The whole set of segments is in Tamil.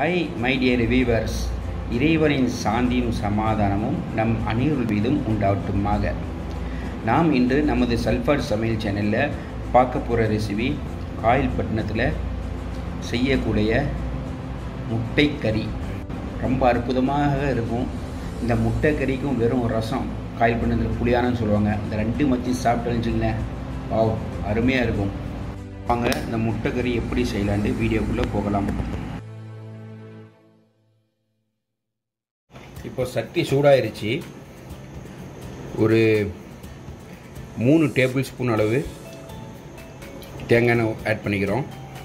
ஹை மை டியர் வீவர்ஸ் இறைவனின் சாந்தியும் சமாதானமும் நம் அனைவர்கள் மீதும் உண்டாகட்டுமாக நாம் இன்று நமது சல்ஃபர் சமையல் சேனலில் பார்க்க போகிற ரெசிபி காயல்பட்டினத்தில் செய்யக்கூடிய முட்டை கறி ரொம்ப அற்புதமாக இருக்கும் இந்த முட்டை கறிக்கும் வெறும் ரசம் காயல்பட்டினத்தில் புளியானன்னு சொல்லுவாங்க இந்த ரெண்டு மத்தி சாப்பிட்டு வச்சுங்களேன் வாவ் அருமையாக இருக்கும் வாங்க இந்த முட்டை கறி எப்படி செய்யலான்ட்டு வீடியோக்குள்ளே போகலாம் இப்போ சட்டி சூடாயிருச்சு ஒரு மூணு டேபிள் ஸ்பூன் அளவு தேங்காய் எண்ணெய் ஆட் பண்ணிக்கிறோம்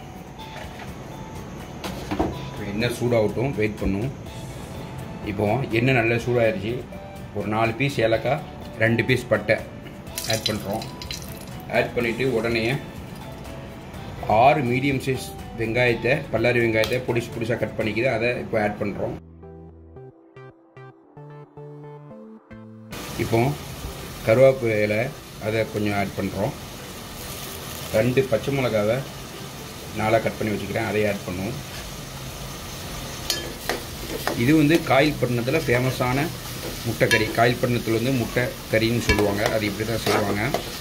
எண்ணெய் சூடாகட்டும் வெயிட் பண்ணும் இப்போ எண்ணெய் நல்லா சூடாயிருச்சு ஒரு நாலு பீஸ் ஏலக்காய் ரெண்டு பீஸ் பட்டை ஆட் பண்ணுறோம் ஆட் பண்ணிவிட்டு உடனே ஆறு மீடியம் சைஸ் வெங்காயத்தை பல்லாரி வெங்காயத்தை பொடிசு பொடிசாக கட் பண்ணிக்கிது அதை இப்போ ஆட் பண்ணுறோம் இப்போ கருவேப்பிலை அதை கொஞ்சம் ஆட் பண்ணுறோம் ரெண்டு பச்சை மிளகாவை நாளாக கட் பண்ணி வச்சுக்கிறேன் அதை ஆட் பண்ணுவோம் இது வந்து காயில் பட்டினத்தில் ஃபேமஸான முட்டை கறி காயில் பட்டினத்தில் வந்து முட்டை கறின்னு சொல்லுவாங்க அது இப்படி தான் செய்வாங்க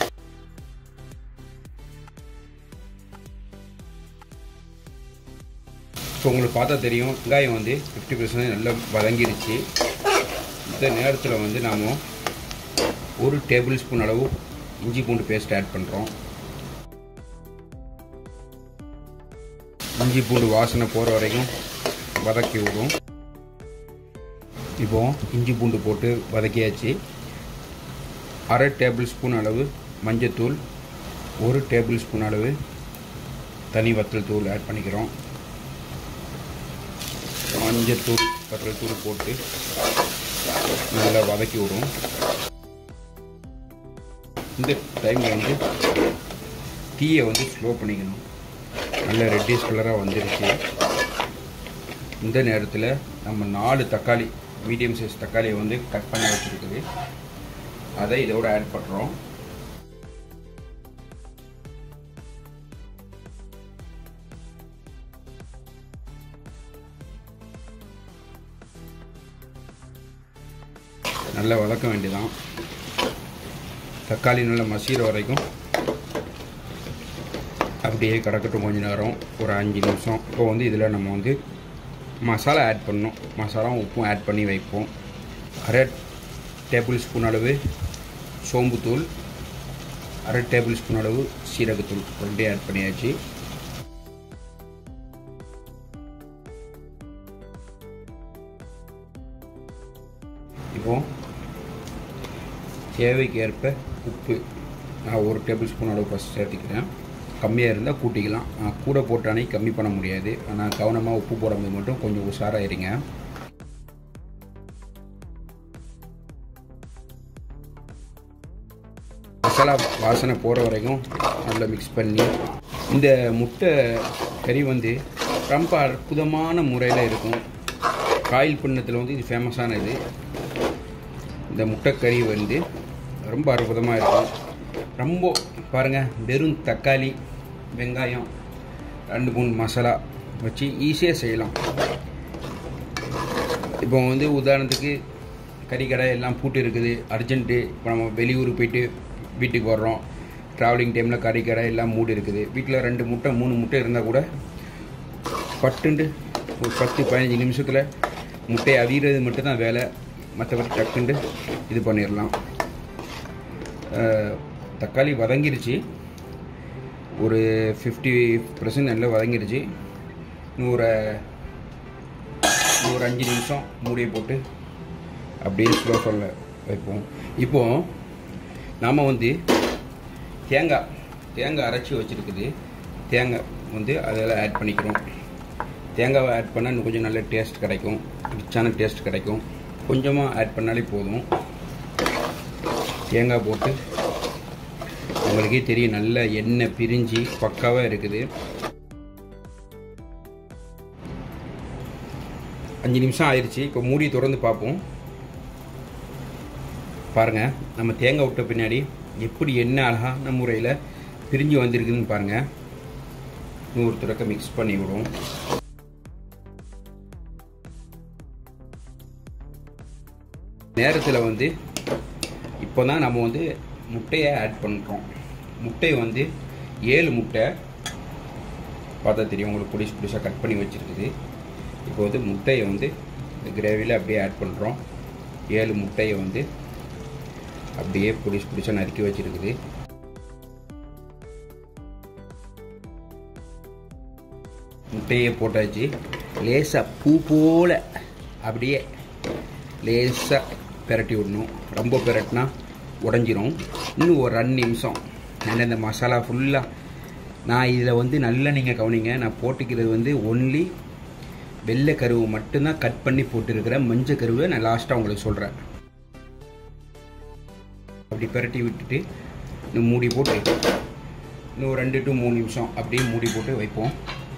இப்போ உங்களுக்கு பார்த்தா தெரியும் வெங்காயம் வந்து ஃபிஃப்டி பர்சன்ட் நல்லா வதங்கிருச்சு இந்த நேரத்தில் வந்து நாம் ஒரு டேபிள் ஸ்பூன் அளவு இஞ்சி பூண்டு பேஸ்ட் ஆட் பண்ணுறோம் இஞ்சி பூண்டு வாசனை போகிற வரைக்கும் வதக்கி விடும் இப்போ இஞ்சி பூண்டு போட்டு வதக்கியாச்சு அரை டேபிள் ஸ்பூன் அளவு மஞ்சத்தூள் ஒரு டேபிள் ஸ்பூன் அளவு தனி வத்தல் தூள் ஆட் பண்ணிக்கிறோம் மஞ்சத்தூள் வத்தல் தூள் போட்டு நல்லா வதக்கி விடும் இந்த டைமில் வந்து டீயை வந்து ஸ்லோ பண்ணிக்கணும் நல்ல ரெட்டிஷ் கலராக வந்துருச்சு இந்த நேரத்தில் நம்ம நாலு தக்காளி மீடியம் சைஸ் தக்காளியை வந்து கட் பண்ணி வச்சுருக்குது அதை இதோட ஆட் பண்ணுறோம் நல்லா வதக்க வேண்டியதான் தக்காளி நல்லா மசீர வரைக்கும் அப்படியே கிடக்கட்டும் கொஞ்ச நேரம் ஒரு அஞ்சு நிமிஷம் இப்போ வந்து இதில் நம்ம வந்து மசாலா ஆட் பண்ணணும் மசாலாவும் உப்பும் ஆட் பண்ணி வைப்போம் அரை டேபிள் ஸ்பூன் அளவு சோம்புத்தூள் அரை டேபிள் ஸ்பூன் அளவு சீரகத்தூள் ரெண்டையும் ஆட் பண்ணியாச்சு இப்போ தேவைக்கு ஏற்ப உப்பு நான் ஒரு டேபிள் ஸ்பூன் அளவு ஃபஸ்ட் சேர்த்துக்கிறேன் கம்மியாக இருந்தால் கூட்டிக்கலாம் கூட போட்டானே கம்மி பண்ண முடியாது ஆனால் கவனமாக உப்பு போடும்போது மட்டும் கொஞ்சம் உஷாராக இருங்க மசாலா வாசனை போகிற வரைக்கும் நல்லா மிக்ஸ் பண்ணி இந்த முட்டை கறி வந்து ரொம்ப அற்புதமான முறையில் இருக்கும் காயில் பின்னத்தில் வந்து இது ஃபேமஸான இது இந்த முட்டைக்கறி வந்து ரொம்ப அற்புதமாக இருக்கும் ரொம்ப பாருங்கள் வெறும் தக்காளி வெங்காயம் ரெண்டு மூணு மசாலா வச்சு ஈஸியாக செய்யலாம் இப்போ வந்து உதாரணத்துக்கு கறிக்கடை எல்லாம் பூட்டு இருக்குது அர்ஜென்ட்டு இப்போ நம்ம வெளியூர் போயிட்டு வீட்டுக்கு வர்றோம் ட்ராவலிங் டைமில் கறிக்கடை எல்லாம் மூடி இருக்குது வீட்டில் ரெண்டு முட்டை மூணு முட்டை இருந்தால் கூட பட்டுண்டு ஒரு பத்து பதினஞ்சு நிமிஷத்தில் முட்டையை அவிகிறது மட்டும்தான் வேலை மற்றபடி டக்குண்டு இது பண்ணிடலாம் தக்காளி வதங்கிருச்சு ஒரு ஃபிஃப்டி பர்சன்ட் நல்லா வதங்கிருச்சு நூறு நூறு அஞ்சு நிமிஷம் மூடியை போட்டு அப்படியே ஸ்லோ சொல்ல வைப்போம் இப்போது நாம் வந்து தேங்காய் தேங்காய் அரைச்சி வச்சுருக்குது தேங்காய் வந்து அதில் ஆட் பண்ணிக்கிறோம் தேங்காவை ஆட் பண்ணால் இன்னும் கொஞ்சம் நல்ல டேஸ்ட் கிடைக்கும் ரிச்சான டேஸ்ட் கிடைக்கும் கொஞ்சமாக ஆட் பண்ணாலே போதும் தேங்காய் போட்டு உங்களுக்கே தெரியும் நல்ல எண்ணெய் பிரிஞ்சு பக்காவாக இருக்குது அஞ்சு நிமிஷம் ஆயிடுச்சு இப்போ மூடி திறந்து பார்ப்போம் பாருங்கள் நம்ம தேங்காய் விட்ட பின்னாடி எப்படி எண்ணெய் அழகான முறையில் பிரிஞ்சு வந்திருக்குதுன்னு பாருங்கள் நூறு துறக்க மிக்ஸ் பண்ணி விடும் நேரத்தில் வந்து இப்போ தான் நம்ம வந்து முட்டையை ஆட் பண்ணுறோம் முட்டை வந்து ஏழு முட்டை பார்த்தா தெரியும் உங்களுக்கு புடிசு புடிசாக கட் பண்ணி வச்சுருக்குது இப்போ வந்து முட்டையை வந்து இந்த கிரேவியில் அப்படியே ஆட் பண்ணுறோம் ஏழு முட்டையை வந்து அப்படியே புடிசு புடிசாக நறுக்கி வச்சுருக்குது முட்டையை போட்டாச்சு லேசாக பூ போல் அப்படியே லேசாக பிரட்டி விடணும் ரொம்ப பிரட்டினா உடஞ்சிரும் இன்னும் ஒரு ரெண்டு நிமிஷம் நான் இந்த மசாலா ஃபுல்லாக நான் இதில் வந்து நல்லா நீங்கள் கவனிங்க நான் போட்டுக்கிறது வந்து ஒன்லி வெள்ளை கருவு மட்டும்தான் கட் பண்ணி போட்டுருக்கிறேன் மஞ்சள் கருவை நான் லாஸ்ட்டாக உங்களுக்கு சொல்கிறேன் அப்படி பிரட்டி விட்டுட்டு இன்னும் மூடி போட்டு இன்னும் ரெண்டு டு மூணு நிமிஷம் அப்படியே மூடி போட்டு வைப்போம்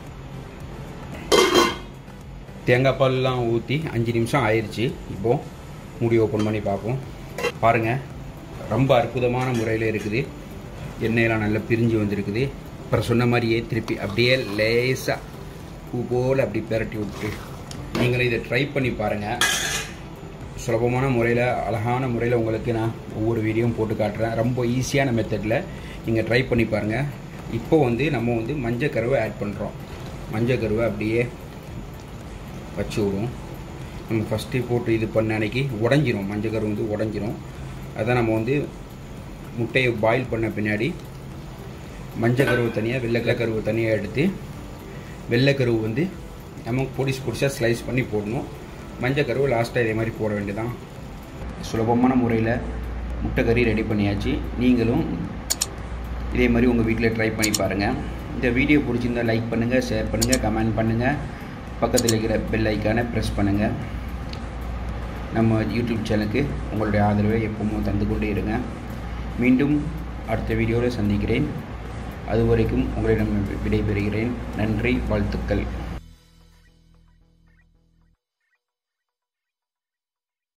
தேங்காய் பால்லாம் ஊற்றி அஞ்சு நிமிஷம் ஆயிடுச்சு இப்போது மூடி ஓப்பன் பண்ணி பார்ப்போம் பாருங்கள் ரொம்ப அற்புதமான முறையில் இருக்குது எண்ணெயெல்லாம் நல்லா பிரிஞ்சு வந்திருக்குது அப்புறம் சொன்ன மாதிரியே திருப்பி அப்படியே லேசாக பூ போல் அப்படி பிரட்டி விட்டு நீங்களும் இதை ட்ரை பண்ணி பாருங்கள் சுலபமான முறையில் அழகான முறையில் உங்களுக்கு நான் ஒவ்வொரு வீடியோவும் போட்டு காட்டுறேன் ரொம்ப ஈஸியான மெத்தடில் நீங்கள் ட்ரை பண்ணி பாருங்கள் இப்போ வந்து நம்ம வந்து மஞ்சள் கருவை ஆட் பண்ணுறோம் மஞ்சள் கருவை அப்படியே வச்சு விடுவோம் நம்ம ஃபஸ்ட்டு போட்டு இது பண்ண அன்னைக்கு உடஞ்சிரும் மஞ்சள் கரு வந்து உடஞ்சிரும் அதான் நம்ம வந்து முட்டையை பாயில் பண்ண பின்னாடி மஞ்சள் கருவு தனியாக வெள்ளை கருவு தனியாக எடுத்து வெள்ளை கருவு வந்து நம்ம பொடிசு பொடிசாக ஸ்லைஸ் பண்ணி போடணும் மஞ்சள் கருவு லாஸ்ட்டாக இதே மாதிரி போட வேண்டியதான் சுலபமான முறையில் முட்டை கறி ரெடி பண்ணியாச்சு நீங்களும் இதே மாதிரி உங்கள் வீட்டில் ட்ரை பண்ணி பாருங்கள் இந்த வீடியோ பிடிச்சிருந்தா லைக் பண்ணுங்கள் ஷேர் பண்ணுங்கள் கமெண்ட் பண்ணுங்கள் பக்கத்தில் இருக்கிற பெல் ஐக்கானை ப்ரெஸ் பண்ணுங்கள் நம்ம யூடியூப் சேனலுக்கு உங்களுடைய ஆதரவை எப்பவும் தந்து கொண்டே இருங்க மீண்டும் அடுத்த வீடியோவில் சந்திக்கிறேன் அதுவரைக்கும் உங்களிடம் விடைபெறுகிறேன் நன்றி வாழ்த்துக்கள்